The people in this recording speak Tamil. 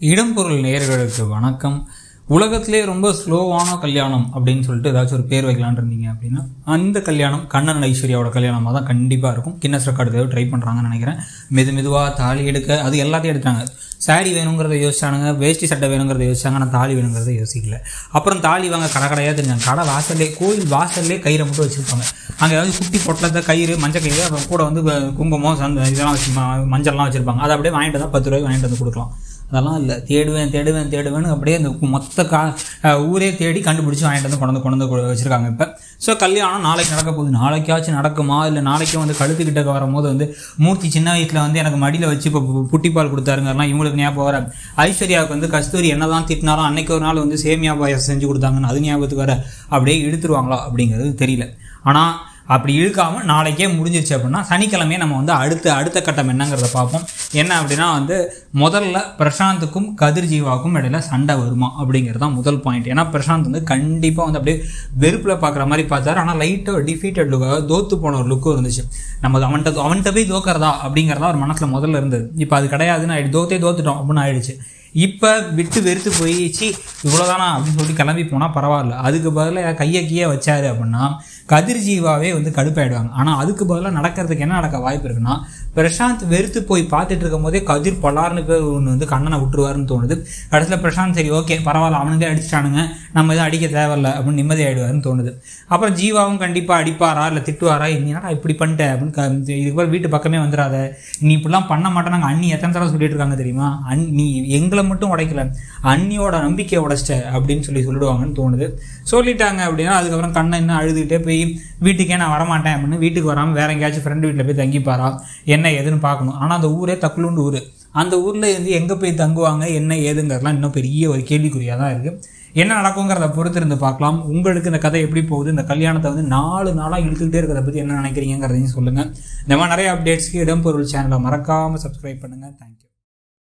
இடம்பொருள் நேயர்களுக்கு வணக்கம் உலகத்திலே ரொம்ப ஸ்லோவான கல்யாணம் அப்படின்னு சொல்லிட்டு ஏதாச்சும் ஒரு பேர் வைக்கலான்னு இருந்தீங்க அப்படின்னா அந்த கல்யாணம் கண்ணன் ஐஸ்வர்யாவோட கல்யாணமாக தான் கண்டிப்பாக இருக்கும் கின்னஸ் ரெக்கார்டு ஏதோ ட்ரை பண்ணுறாங்கன்னு நினைக்கிறேன் மெது மெதுவாக தாலி எடுக்க அது எல்லாத்தையும் எடுத்தாங்க சாரி வேணுங்கிறத யோசிச்சானுங்க வேஷ்டி சட்டை வேணுங்கிறத யோசிச்சாங்க ஆனால் தாலி வேணுங்கிறத யோசிக்கல அப்புறம் தாலி வாங்க கடை கடையாக தெரிஞ்சாங்க கடை வாசல்லே கோயில் வாசல்லே கயிறை மட்டும் வச்சுருப்பாங்க அங்கே ஏதாவது குட்டி பொட்டலத்தை கயிறு மஞ்சள் கயிறு அப்புறம் கூட வந்து வ- குங்குமம் சந்த இதெல்லாம் வச்சு ம- மஞ்சள்லாம் வச்சுருப்பாங்க அதை அப்படியே வாங்கிட்டு தான் பத்து ரூபாய்க்கு வாங்கிட்டு வந்து கொடுக்கலாம் அதெல்லாம் இல்லை தேடுவேன் தேடுவேன் தேடுவேன்னு அப்படியே அந்த கு- மொத்த கா அஹ் ஊரே தேடி கண்டுபிடிச்சி வாங்கிட்டு வந்து கொண்டு வந்து கொண்டு வந்து வச்சுருக்காங்க இப்போ ஸோ கல்யாணம் நாளைக்கு நடக்க போகுது நாளைக்காச்சும் நடக்குமா இல்லை நாளைக்கும் வந்து கழுத்துக்கிட்ட வரும்போது வந்து மூர்த்தி சின்ன வயசில் வந்து எனக்கு மடியில் வச்சு இப்போ பு- புட்டிப்பால் கொடுத்தாருங்கலாம் இவங்களுக்கு ஞாபகம் வர ஐஸ்வர்யாவுக்கு வந்து கஸ்தூரி என்னதான் திட்டினாலும் அன்னைக்கு ஒரு நாள் வந்து சேமியா பாயாசம் செஞ்சு கொடுத்தாங்கன்னு அது ஞாபகத்துக்கு வர அப்படியே இழுத்துருவாங்களா அப்படிங்கிறது தெரியல ஆனால் அப்படி இழுக்காம நாளைக்கே முடிஞ்சிருச்சு அப்படின்னா சனிக்கிழமையே நம்ம வந்து அடுத்த அடுத்த கட்டம் என்னங்கிறத பார்ப்போம் என்ன அப்படின்னா வந்து முதல்ல பிரசாந்துக்கும் கதிர் ஜீவாவுக்கும் இடையில சண்டை வருமா அப்படிங்கிறது தான் முதல் பாயிண்ட் ஏன்னா பிரசாந்த் வந்து கண்டிப்பாக வந்து அப்படியே வெறுப்பில் பார்க்குற மாதிரி பார்த்தாரு ஆனால் லைட்டாக டிஃபீட்டட் லுக்காக தோத்து போன ஒரு லுக்கும் இருந்துச்சு நம்ம அவன்கிட்ட அவன்கிட்ட போய் தோக்கிறதா அப்படிங்கிறதா ஒரு மனசில் முதல்ல இருந்தது இப்போ அது கிடையாதுன்னு ஆயிடுச்சு தோத்தே தோத்துட்டோம் அப்படின்னு ஆயிடுச்சு இப்போ விட்டு வெறுத்து போயிடுச்சு இவ்வளோதானா அப்படின்னு சொல்லிட்டு கிளம்பி போனால் பரவாயில்ல அதுக்கு பதிலாக கையை கீழே வச்சாரு அப்படின்னா கதிர் ஜீவாவே வந்து கடுப்பாயிடுவாங்க ஆனால் அதுக்கு பதிலாக நடக்கிறதுக்கு என்ன நடக்க வாய்ப்பு இருக்குன்னா பிரசாந்த் வெறுத்து போய் பார்த்துட்டு இருக்கும் போதே கதிர் பலார்னு பேர் ஒன்று வந்து கண்ணனை விட்டுருவாருன்னு தோணுது கடைசியில் பிரசாந்த் சரி ஓகே பரவாயில்ல அவனுங்களே அடிச்சிட்டானுங்க நம்ம எதுவும் அடிக்க தேவையில்ல அப்படின்னு நிம்மதி ஆயிடுவாருன்னு தோணுது அப்புறம் ஜீவாவும் கண்டிப்பாக அடிப்பாரா இல்லை திட்டுவாரா என்னடா இப்படி பண்ணிட்டேன் அப்படின்னு க- இதுக்கு பிறகு வீட்டு பக்கமே வந்துடாத நீ இப்படிலாம் பண்ண மாட்டேன் நாங்கள் அண்ணி எத்தனை தடவை சொல்லிட்டு இருக்காங்க தெரியுமா அன் நீ எங்களை மட்டும் உடைக்கல அண்ணியோட நம்பிக்கையை உடைச்சிட்ட அப்படின்னு சொல்லி சொல்லிடுவாங்கன்னு தோணுது சொல்லிட்டாங்க அப்படின்னா அதுக்கப்புறம் கண்ணை இன்னும் அழுதுகிட்டே போய் வீட்டுக்கே நான் வரமாட்டேன் அப்படின்னு வீட்டுக்கு வராமல் வேற எங்கேயாச்சும் ஃப்ரெண்டு வீட்டில் போய் தங்கிப்பாரா என்ன ஏதுன்னு பார்க்கணும் ஆனால் அந்த ஊரே தக்குலுண்டு ஊர் அந்த ஊரில் இருந்து எங்கே போய் தங்குவாங்க என்ன ஏதுங்கிறதுலாம் இன்னும் பெரிய ஒரு கேள்விக்குறியாக தான் இருக்குது என்ன நடக்குங்கிறத பொறுத்து இருந்து பார்க்கலாம் உங்களுக்கு இந்த கதை எப்படி போகுது இந்த கல்யாணத்தை வந்து நாலு நாளாக இழுத்துக்கிட்டே இருக்கிறத பற்றி என்ன நினைக்கிறீங்கிறதையும் சொல்லுங்கள் இந்த மாதிரி நிறைய அப்டேட்ஸ்க்கு இடம்பொருள் சேனலை மறக்காமல் சப்ஸ்கிரைப் பண்ணுங்கள் தேங்க்யூ